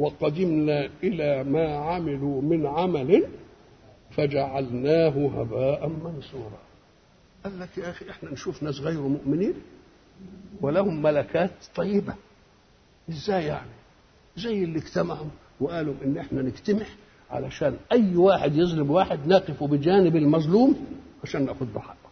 وقدمنا إلى ما عملوا من عمل فجعلناه هباء منثورا قال لك يا أخي احنا نشوف ناس غير مؤمنين ولهم ملكات طيبة ازاي يعني زي اللي اجتمعوا وقالوا ان احنا نجتمع علشان اي واحد يظلم واحد نقف بجانب المظلوم عشان ناخد له حقه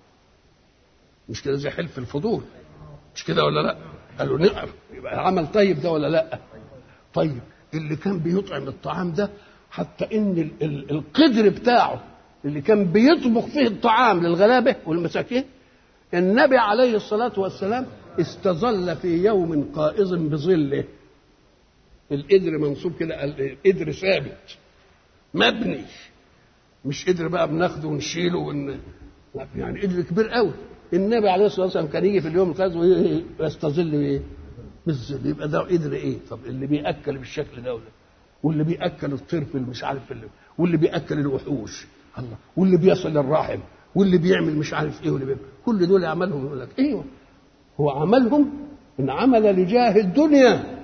مش كده زي حلف الفضول مش كده ولا لا قالوا نعم يبقى عمل طيب ده ولا لا طيب اللي كان بيطعم الطعام ده حتى ان ال- ال- القدر بتاعه اللي كان بيطبخ فيه الطعام للغلابه والمساكين النبي عليه الصلاه والسلام استظل في يوم قائظ بظله القدر منصوب كده القدر ثابت مبني مش قدر بقى بناخده ونشيله ون... يعني قدر كبير قوي النبي عليه الصلاه والسلام كان يجي في اليوم القائظ وي- ويستظل بايه؟ بالظل يبقى ده قدر ايه؟ طب اللي بياكل بالشكل ده ولا واللي بياكل الطير في مش عارف اللي واللي بياكل الوحوش الله واللي بيصل الرحم واللي بيعمل مش عارف ايه واللي بيعمل كل دول اعمالهم يقول لك ايوه هو عملهم ان عمل لجاه الدنيا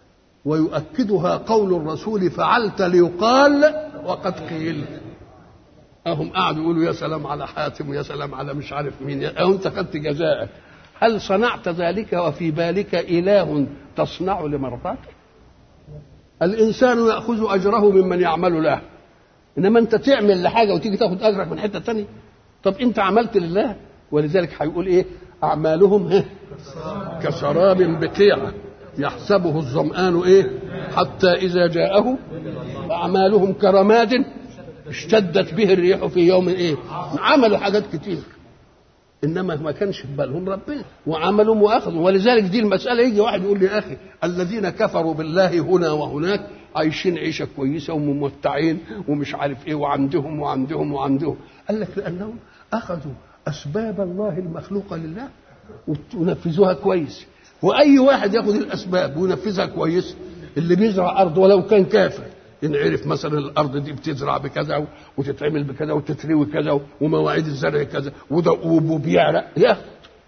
ويؤكدها قول الرسول فعلت ليقال وقد قيل اهم قعدوا يقولوا يا سلام على حاتم ويا سلام على مش عارف مين اهو انت خدت جزاءك هل صنعت ذلك وفي بالك اله تصنع لمرضاته الانسان ياخذ اجره ممن يعمل له انما انت تعمل لحاجه وتيجي تاخد اجرك من حته تانية طب انت عملت لله ولذلك هيقول ايه اعمالهم ها كسراب بقيعه يحسبه الظمآن ايه حتى اذا جاءه اعمالهم كرماد اشتدت به الريح في يوم ايه عملوا حاجات كتير انما ما كانش في بالهم ربنا وعملوا واخذوا ولذلك دي المساله يجي واحد يقول لي يا اخي الذين كفروا بالله هنا وهناك عايشين عيشه كويسه وممتعين ومش عارف ايه وعندهم وعندهم وعندهم قال لك لانهم اخذوا اسباب الله المخلوقه لله ونفذوها كويس واي واحد ياخذ الاسباب وينفذها كويس اللي بيزرع ارض ولو كان كافر ان عرف مثلا الارض دي بتزرع بكذا وتتعمل بكذا وتتروي كذا ومواعيد الزرع كذا وده وبيعرق ياخد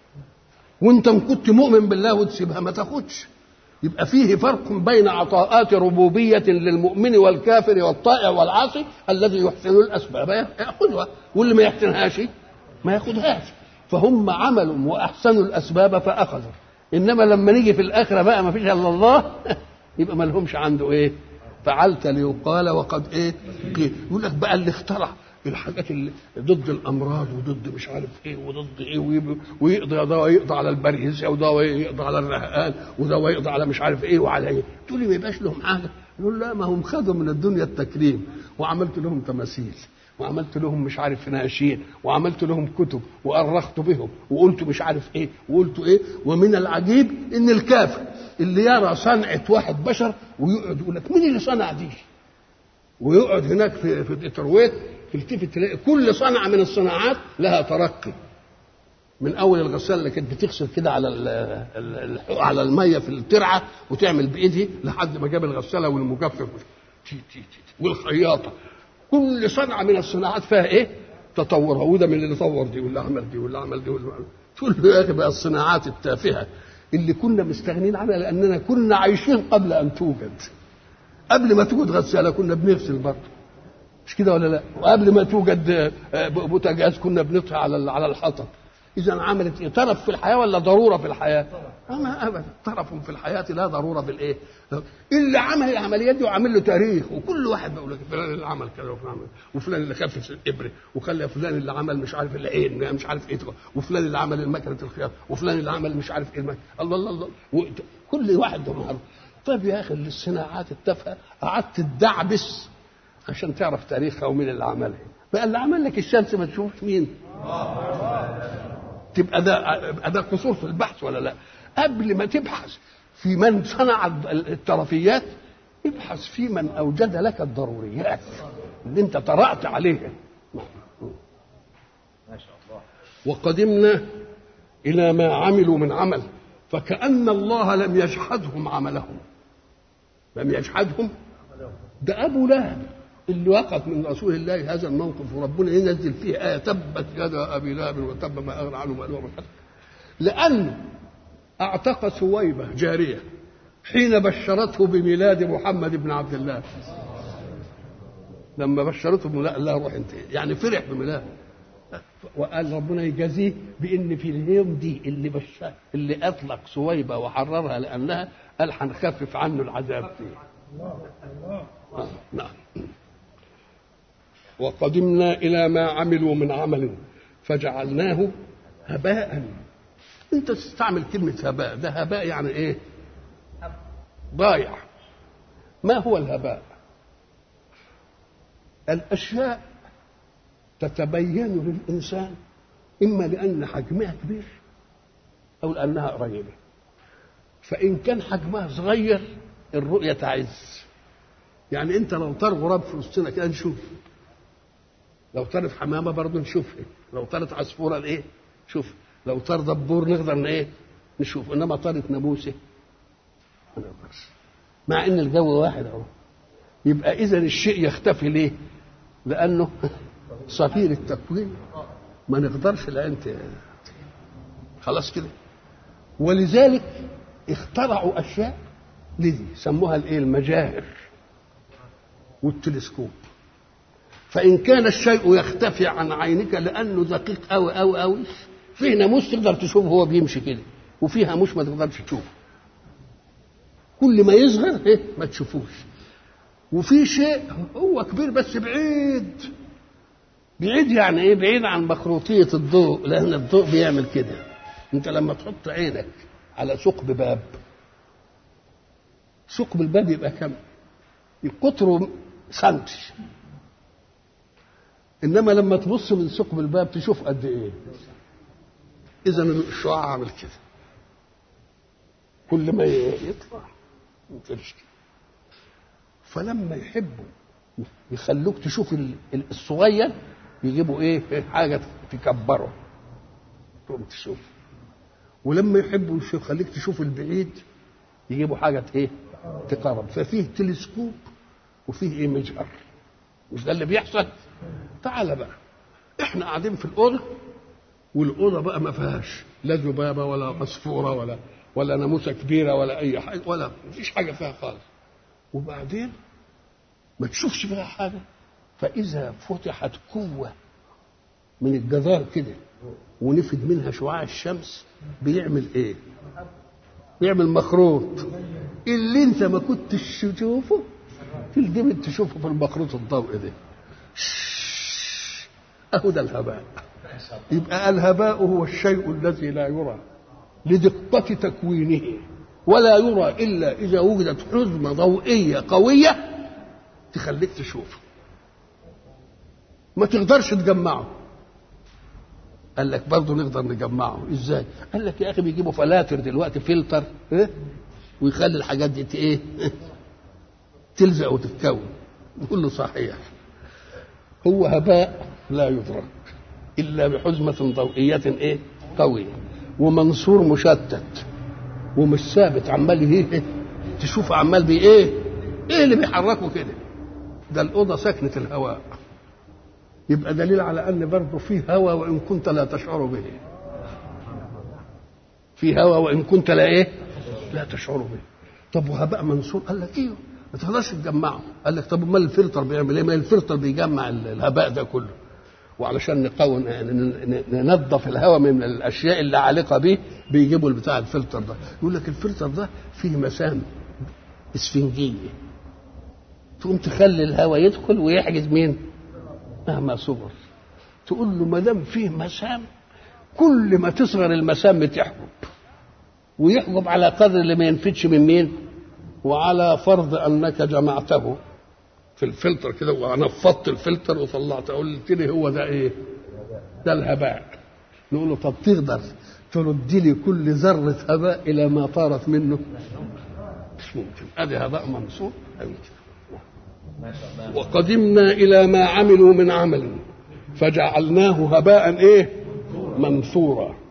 وانت ان كنت مؤمن بالله وتسيبها ما تاخدش يبقى فيه فرق بين عطاءات ربوبية للمؤمن والكافر والطائع والعاصي الذي يحسن الأسباب يأخذها واللي ما يحسنهاش ما ياخدهاش فهم عملوا وأحسنوا الأسباب فأخذوا إنما لما نيجي في الآخرة بقى ما فيش إلا الله يبقى ما لهمش عنده إيه فعلت ليقال وقد ايه قيل يقول لك بقى اللي اخترع الحاجات اللي ضد الامراض وضد مش عارف ايه وضد ايه ويب- ويقضي ده ويقضي على البريز وده يقضي على الرهقان وده ويقضي على مش عارف ايه وعلى ايه تقول لي ما يبقاش لهم حاجه يقول لا ما هم خدوا من الدنيا التكريم وعملت لهم تماثيل وعملت لهم مش عارف ناشين وعملت لهم كتب وأرخت بهم وقلت مش عارف ايه وقلت ايه ومن العجيب ان الكافر اللي يرى صنعة واحد بشر ويقعد يقول لك مين اللي صنع دي ويقعد هناك في في الترويت تلتفت تلاقي كل صنعة من الصناعات لها ترقي من اول الغساله اللي كانت بتغسل كده على ال ال ال على الميه في الترعه وتعمل بايدها لحد ما جاب الغساله والمجفف تي تي تي تي والخياطه كل صنعه من الصناعات فيها ايه؟ تطورها وده من اللي طور دي واللي عمل دي واللي عمل دي واللي عمل تقول له يا اخي بقى الصناعات التافهه اللي كنا مستغنين عنها لاننا كنا عايشين قبل ان توجد قبل ما توجد غساله كنا بنغسل برضه مش كده ولا لا وقبل ما توجد آه، بوتاجاز كنا بنطهي على على الحطب اذا عملت ايه طرف في الحياه ولا ضروره في الحياه ما ابدا طرف في الحياه لا ضروره في الايه اللي عمل العمليات دي وعامل له تاريخ وكل واحد بيقول لك فلان اللي عمل كذا وفلان عمل وفلان اللي خفف الابره وخلى فلان اللي عمل مش عارف العين مش عارف ايه وفلان اللي عمل المكنه الخياطه وفلان اللي عمل مش عارف ايه المكنة. الله الله الله وت- كل واحد ده معروف طيب يا اخي الصناعات التافهه قعدت تدعبس عشان تعرف تاريخها ومين اللي عملها بقى اللي عمل لك الشمس ما تشوفش مين تبقى ده يبقى ده قصور في البحث ولا لا قبل ما تبحث في من صنع الترفيات ابحث في من اوجد لك الضروريات اللي انت طرأت عليها وقدمنا الى ما عملوا من عمل فكأن الله لم يجحدهم عملهم لم يجحدهم ده ابو لهب اللي وقف من رسول الله هذا الموقف وربنا ينزل فيه آية تبت يدا أبي لهب وتب ما أغنى عنه ماله وما كسب لأنه أعتق ثويبة جارية حين بشرته بميلاد محمد بن عبد الله لما بشرته بميلاد الله روح انت يعني فرح بميلاد وقال ربنا يجازيه بان في اليوم دي اللي بشر اللي اطلق سويبه وحررها لانها قال هنخفف عنه العذاب فيه آه نعم وقدمنا الى ما عملوا من عمل فجعلناه هباء انت تستعمل كلمه هباء ده هباء يعني ايه ضايع ما هو الهباء الاشياء تتبين للانسان اما لان حجمها كبير او لانها قريبه فان كان حجمها صغير الرؤيه تعز يعني انت لو طار غراب في وسطنا كده نشوف لو طارت حمامه برضه نشوفها لو طارت عصفوره ايه شوف لو طار دبور نقدر ايه نشوف انما طارت ناموسه ما نقدرش مع ان الجو واحد اهو يبقى اذا الشيء يختفي ليه لانه صفير التكوين ما نقدرش العين خلاص كده ولذلك اخترعوا اشياء لذي سموها الايه المجاهر والتلسكوب فان كان الشيء يختفي عن عينك لانه دقيق قوي قوي قوي فيه ناموس تقدر تشوفه هو بيمشي كده وفيه هاموش ما تقدرش تشوفه كل ما يصغر ايه ما تشوفوش وفي شيء هو كبير بس بعيد بعيد يعني ايه بعيد عن مخروطية الضوء لأن الضوء بيعمل كده أنت لما تحط عينك على ثقب باب ثقب الباب يبقى كم؟ قطره سنتي إنما لما تبص من ثقب الباب تشوف قد إيه؟ إذا الشعاع عامل كده كل ما يطلع يمكنش فلما يحبوا يخلوك تشوف الصغير يجيبوا ايه حاجه تكبره تقوم تشوف ولما يحبوا يخليك تشوف البعيد يجيبوا حاجه ايه تقرب ففيه تلسكوب وفيه ايه مجهر مش ده اللي بيحصل تعال بقى احنا قاعدين في الاوضه والاوضه بقى ما فيهاش لا ذبابه ولا عصفوره ولا ولا ناموسه كبيره ولا اي حاجه ولا مفيش حاجه فيها خالص وبعدين ما تشوفش فيها حاجه فاذا فتحت قوه من الجدار كده ونفد منها شعاع الشمس بيعمل ايه بيعمل مخروط اللي انت ما كنتش تشوفه تلزم تشوفه في المخروط الضوء ده اهو ده الهباء يبقى الهباء هو الشيء الذي لا يرى لدقة تكوينه ولا يرى إلا إذا وجدت حزمة ضوئية قوية تخليك تشوفه ما تقدرش تجمعه قال لك برضه نقدر نجمعه ازاي قال لك يا اخي بيجيبوا فلاتر دلوقتي فلتر إيه؟ ويخلي الحاجات دي ايه تلزق وتتكون نقول له صحيح هو هباء لا يدرك الا بحزمه ضوئيه ايه قويه ومنصور مشتت ومش ثابت عمال ايه تشوف عمال بي ايه ايه اللي بيحركه كده ده الاوضه سكنه الهواء يبقى دليل على ان برضه في هواء وان كنت لا تشعر به في هواء وان كنت لا ايه لا تشعر به طب وهباء منصور قال لك ايوه ما تقدرش تجمعه قال لك طب امال الفلتر بيعمل ايه ما الفلتر بيجمع الهباء ده كله وعلشان نقون ننظف الهواء من الاشياء اللي عالقه به بيجيبوا بتاع الفلتر ده يقول لك الفلتر ده فيه مسام اسفنجيه تقوم تخلي الهواء يدخل ويحجز مين؟ مهما صغر تقول له ما دام فيه مسام كل ما تصغر المسام بتحجب ويحجب على قدر اللي ما ينفتش من مين؟ وعلى فرض انك جمعته في الفلتر كده ونفضت الفلتر وطلعت قلت لي هو ده ايه؟ ده الهباء نقول له طب تقدر ترد لي كل ذرة هباء إلى ما طارت منه مش ممكن أدي هباء منصور وقدمنا إلى ما عملوا من عمل فجعلناه هباء إيه منثورا